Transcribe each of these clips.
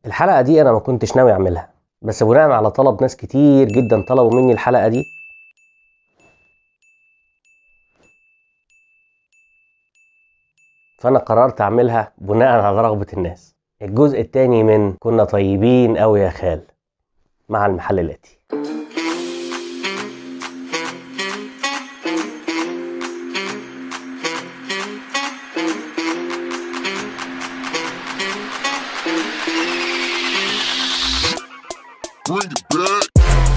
الحلقة دي أنا ما كنتش ناوي أعملها بس بناء على طلب ناس كتير جدا طلبوا مني الحلقة دي فأنا قررت أعملها بناء على رغبة الناس الجزء التاني من كنا طيبين أوي يا خال مع المحللاتي Bring it back.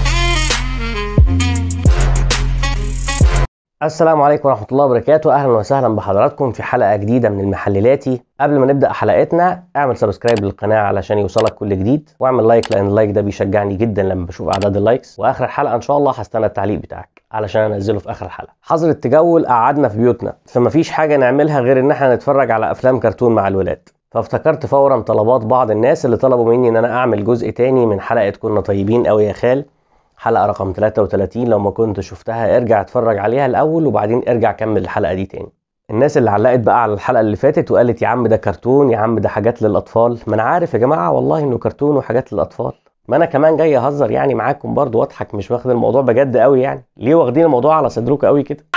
السلام عليكم ورحمة الله وبركاته أهلا وسهلا بحضراتكم في حلقة جديدة من المحللاتي قبل ما نبدأ حلقتنا اعمل سبسكرايب للقناة علشان يوصلك كل جديد واعمل لايك لأن اللايك ده بيشجعني جدا لما بشوف أعداد اللايكس وآخر الحلقة إن شاء الله هستنى التعليق بتاعك علشان أنزله في آخر الحلقة حظر التجول قعدنا في بيوتنا فمفيش حاجة نعملها غير إن احنا نتفرج على أفلام كرتون مع الولاد فافتكرت فورا طلبات بعض الناس اللي طلبوا مني ان انا اعمل جزء تاني من حلقة كنا طيبين قوي يا خال حلقة رقم 33 لو ما كنت شفتها ارجع اتفرج عليها الاول وبعدين ارجع كمل الحلقة دي تاني الناس اللي علقت بقى على الحلقة اللي فاتت وقالت يا عم ده كرتون يا عم ده حاجات للاطفال ما انا عارف يا جماعة والله انه كرتون وحاجات للاطفال ما انا كمان جاي اهزر يعني معاكم برضو واضحك مش واخد الموضوع بجد قوي يعني ليه واخدين الموضوع على صدركم قوي كده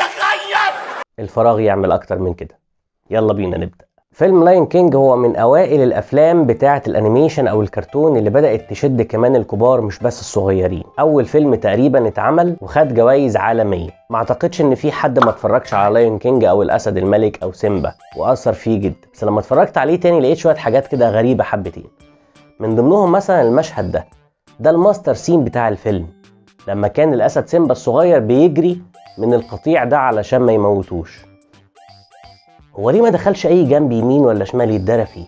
الفراغ يعمل اكتر من كده يلا بينا نبدأ فيلم لاين كينج هو من اوائل الافلام بتاعه الانيميشن او الكرتون اللي بدات تشد كمان الكبار مش بس الصغيرين اول فيلم تقريبا اتعمل وخد جوائز عالميه ما اعتقدش ان في حد ما اتفرجش على لاين كينج او الاسد الملك او سيمبا واثر فيه جدا بس لما اتفرجت عليه تاني لقيت شويه حاجات كده غريبه حبتين من ضمنهم مثلا المشهد ده ده الماستر سين بتاع الفيلم لما كان الاسد سيمبا الصغير بيجري من القطيع ده علشان ما يموتوش هو ليه ما دخلش اي جنب يمين ولا شمال يتدرى فيه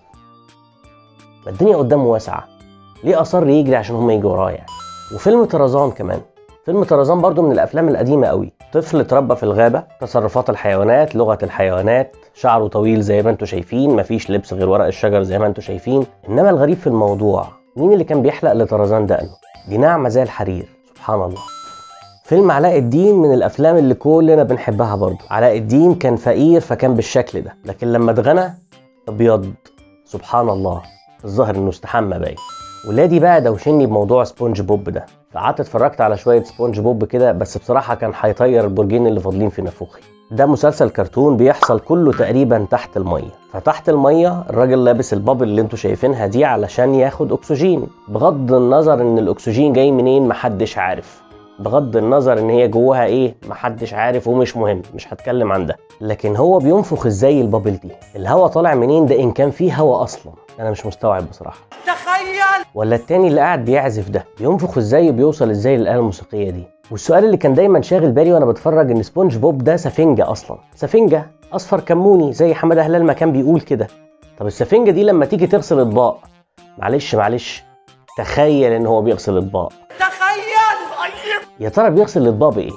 ما الدنيا قدامه واسعه ليه اصر يجري عشان هم يجوا وراه يعني وفيلم طرزان كمان فيلم طرزان برضو من الافلام القديمه قوي طفل اتربى في الغابه تصرفات الحيوانات لغه الحيوانات شعره طويل زي ما انتم شايفين مفيش لبس غير ورق الشجر زي ما انتم شايفين انما الغريب في الموضوع مين اللي كان بيحلق لطرزان دقنه دي ناعمه زي الحرير سبحان الله فيلم علاء الدين من الافلام اللي كلنا بنحبها برضه علاء الدين كان فقير فكان بالشكل ده لكن لما اتغنى ابيض سبحان الله الظاهر انه استحمى باين ولادي بقى دوشني بموضوع سبونج بوب ده فقعدت اتفرجت على شويه سبونج بوب كده بس بصراحه كان هيطير البرجين اللي فاضلين في نافوخي ده مسلسل كرتون بيحصل كله تقريبا تحت الميه فتحت الميه الراجل لابس البابل اللي انتوا شايفينها دي علشان ياخد اكسجين بغض النظر ان الاكسجين جاي منين محدش عارف بغض النظر ان هي جواها ايه محدش عارف ومش مهم مش هتكلم عن ده لكن هو بينفخ ازاي البابل دي الهوا طالع منين ده ان كان فيه هوا اصلا انا مش مستوعب بصراحه تخيل ولا التاني اللي قاعد بيعزف ده بينفخ ازاي وبيوصل ازاي للآلة الموسيقية دي والسؤال اللي كان دايما شاغل بالي وانا بتفرج ان سبونج بوب ده سفنجة اصلا سفنجة اصفر كموني زي حماده هلال ما كان بيقول كده طب السفنجة دي لما تيجي تغسل اطباق معلش معلش تخيل ان هو بيغسل اطباق تخيل طيب يا ترى بيغسل الاطباق بايه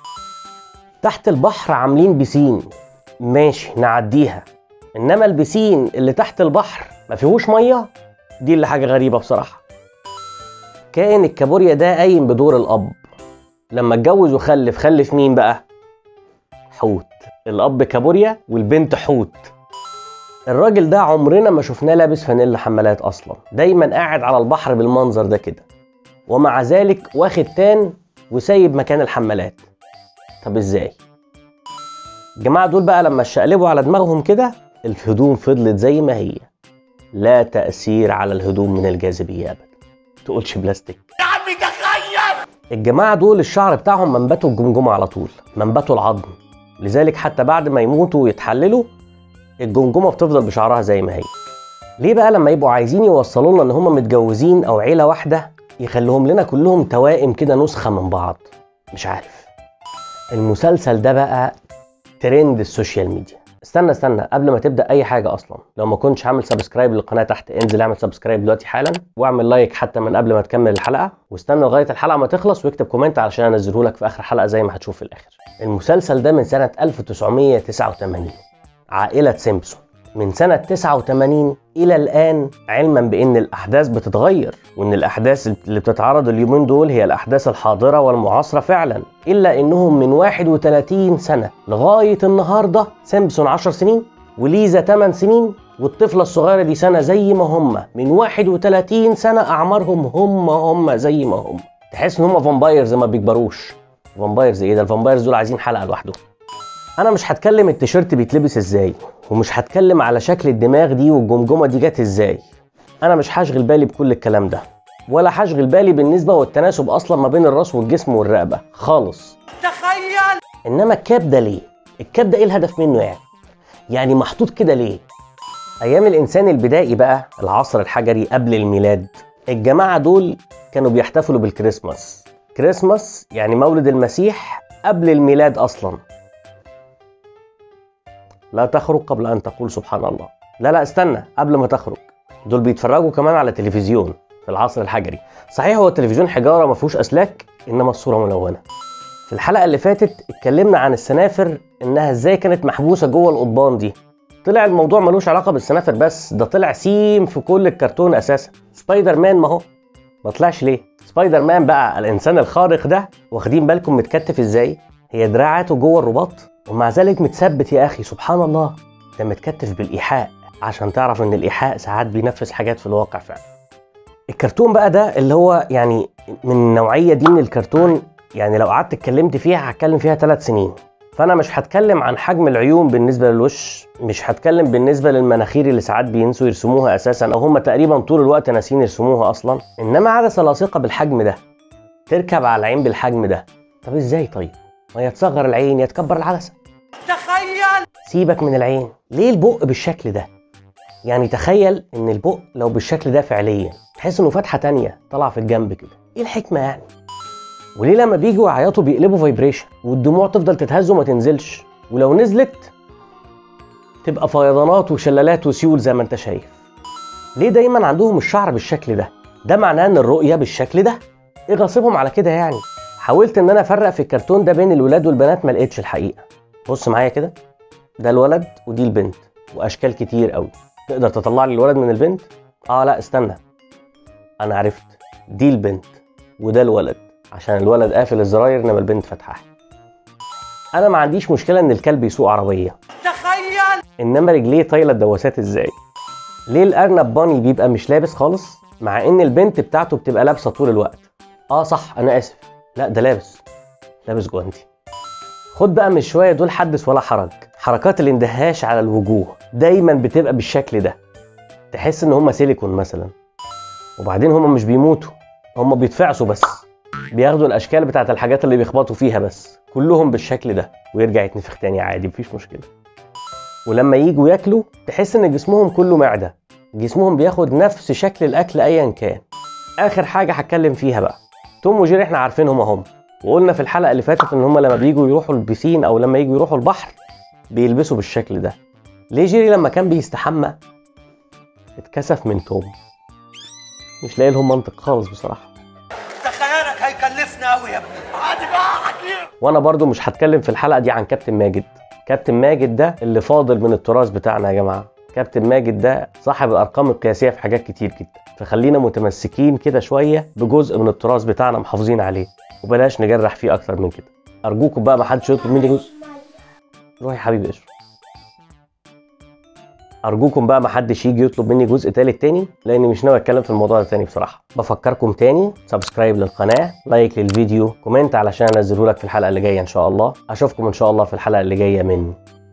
تحت البحر عاملين بسين ماشي نعديها انما البسين اللي تحت البحر ما فيهوش ميه دي اللي حاجه غريبه بصراحه كائن الكابوريا ده قايم بدور الاب لما اتجوز وخلف خلف مين بقى حوت الاب كابوريا والبنت حوت الراجل ده عمرنا ما شفناه لابس فانيلا حمالات اصلا دايما قاعد على البحر بالمنظر ده كده ومع ذلك واخد تان وسايب مكان الحمالات طب ازاي الجماعه دول بقى لما اشقلبوا على دماغهم كده الهدوم فضلت زي ما هي لا تأثير على الهدوم من الجاذبية أبدا تقولش بلاستيك يا عمي تخيل الجماعة دول الشعر بتاعهم منبته الجمجمة على طول منبته العظم لذلك حتى بعد ما يموتوا ويتحللوا الجمجمة بتفضل بشعرها زي ما هي ليه بقى لما يبقوا عايزين يوصلوا لنا ان هم متجوزين او عيلة واحدة يخلوهم لنا كلهم توائم كده نسخة من بعض مش عارف المسلسل ده بقى ترند السوشيال ميديا استنى استنى قبل ما تبدا اي حاجه اصلا لو ما كنتش عامل سبسكرايب للقناه تحت انزل اعمل سبسكرايب دلوقتي حالا واعمل لايك حتى من قبل ما تكمل الحلقه واستنى لغايه الحلقه ما تخلص واكتب كومنت علشان انزله لك في اخر حلقه زي ما هتشوف في الاخر المسلسل ده من سنه 1989 عائله سيمبسون من سنة 89 إلى الآن علما بأن الأحداث بتتغير وأن الأحداث اللي بتتعرض اليومين دول هي الأحداث الحاضرة والمعاصرة فعلا إلا أنهم من 31 سنة لغاية النهاردة سيمبسون 10 سنين وليزا 8 سنين والطفله الصغيره دي سنه زي ما هم من 31 سنه اعمارهم هم هم زي ما هم تحس ان هم فامبايرز ما بيكبروش فامبايرز ايه ده الفامبايرز دول عايزين حلقه لوحدهم انا مش هتكلم التيشيرت بيتلبس ازاي ومش هتكلم على شكل الدماغ دي والجمجمه دي جت ازاي انا مش هشغل بالي بكل الكلام ده ولا هشغل بالي بالنسبه والتناسب اصلا ما بين الراس والجسم والرقبه خالص تخيل انما الكاب ده ليه الكاب ده ايه الهدف منه يعني يعني محطوط كده ليه ايام الانسان البدائي بقى العصر الحجري قبل الميلاد الجماعه دول كانوا بيحتفلوا بالكريسماس كريسماس يعني مولد المسيح قبل الميلاد اصلا لا تخرج قبل ان تقول سبحان الله لا لا استنى قبل ما تخرج دول بيتفرجوا كمان على تلفزيون في العصر الحجري صحيح هو التلفزيون حجاره ما فيهوش اسلاك انما الصوره ملونه في الحلقه اللي فاتت اتكلمنا عن السنافر انها ازاي كانت محبوسه جوه القضبان دي طلع الموضوع ملوش علاقه بالسنافر بس ده طلع سيم في كل الكرتون اساسا سبايدر مان ما هو ما طلعش ليه سبايدر مان بقى الانسان الخارق ده واخدين بالكم متكتف ازاي هي دراعاته جوه الرباط ومع ذلك متثبت يا اخي سبحان الله ده متكتف بالايحاء عشان تعرف ان الايحاء ساعات بينفذ حاجات في الواقع فعلا الكرتون بقى ده اللي هو يعني من النوعيه دي من الكرتون يعني لو قعدت اتكلمت فيها هتكلم فيها ثلاث سنين فانا مش هتكلم عن حجم العيون بالنسبه للوش مش هتكلم بالنسبه للمناخير اللي ساعات بينسوا يرسموها اساسا او هم تقريبا طول الوقت ناسين يرسموها اصلا انما عدسه لاصقه بالحجم ده تركب على العين بالحجم ده طب ازاي طيب ما يتصغر العين يتكبر العدسه تخيل سيبك من العين ليه البق بالشكل ده يعني تخيل ان البق لو بالشكل ده فعليا تحس انه فتحه تانية طالعه في الجنب كده ايه الحكمه يعني وليه لما بيجوا يعيطوا بيقلبوا فايبريشن والدموع تفضل تتهز وما تنزلش ولو نزلت تبقى فيضانات وشلالات وسيول زي ما انت شايف ليه دايما عندهم الشعر بالشكل ده ده معناه ان الرؤيه بالشكل ده ايه غاصبهم على كده يعني حاولت ان انا افرق في الكرتون ده بين الولاد والبنات ما لقيتش الحقيقه بص معايا كده ده الولد ودي البنت واشكال كتير قوي تقدر تطلع لي الولد من البنت اه لا استنى انا عرفت دي البنت وده الولد عشان الولد قافل الزراير انما البنت فاتحاها انا ما عنديش مشكله ان الكلب يسوق عربيه تخيل انما رجليه طايله الدواسات ازاي ليه الارنب باني بيبقى مش لابس خالص مع ان البنت بتاعته بتبقى لابسه طول الوقت اه صح انا اسف لا ده لابس لابس جوانتي خد بقى من شويه دول حدث ولا حرج حركات الاندهاش على الوجوه دايما بتبقى بالشكل ده تحس ان هم سيليكون مثلا وبعدين هم مش بيموتوا هم بيتفعسوا بس بياخدوا الاشكال بتاعت الحاجات اللي بيخبطوا فيها بس كلهم بالشكل ده ويرجع يتنفخ تاني عادي مفيش مشكله ولما يجوا ياكلوا تحس ان جسمهم كله معده جسمهم بياخد نفس شكل الاكل ايا كان اخر حاجه هتكلم فيها بقى توم وجيري احنا عارفينهم هم وقلنا في الحلقه اللي فاتت ان هم لما بيجوا يروحوا البسين او لما يجوا يروحوا البحر بيلبسوا بالشكل ده ليه جيري لما كان بيستحمى اتكسف من توم مش لاقي لهم منطق خالص بصراحه تخيلك هيكلفنا قوي يا ابني عادي بقى حكيم وانا برضو مش هتكلم في الحلقه دي عن كابتن ماجد كابتن ماجد ده اللي فاضل من التراث بتاعنا يا جماعه كابتن ماجد ده صاحب الارقام القياسيه في حاجات كتير جدا فخلينا متمسكين كده شويه بجزء من التراث بتاعنا محافظين عليه وبلاش نجرح فيه اكتر من كده ارجوكم بقى ما حدش يطلب مني جزء روح يا حبيبي اشرب ارجوكم بقى ما حدش يجي يطلب مني جزء تالت تاني لاني مش ناوي اتكلم في الموضوع ده تاني بصراحه بفكركم تاني سبسكرايب للقناه لايك للفيديو كومنت علشان انزله لك في الحلقه اللي جايه ان شاء الله اشوفكم ان شاء الله في الحلقه اللي جايه من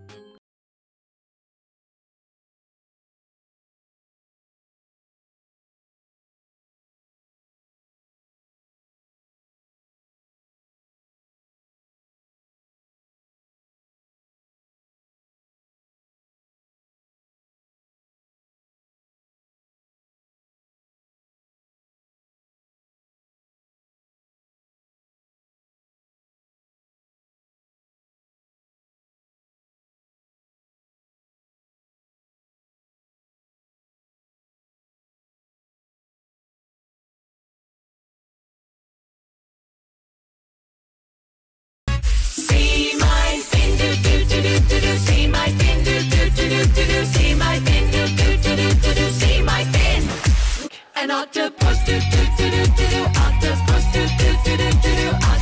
See my fin do do do do do do. See my fin do do do do do do. See my fin do do do do do do. See my fin. An octopus do do do do do do. Octopus do do do do do do.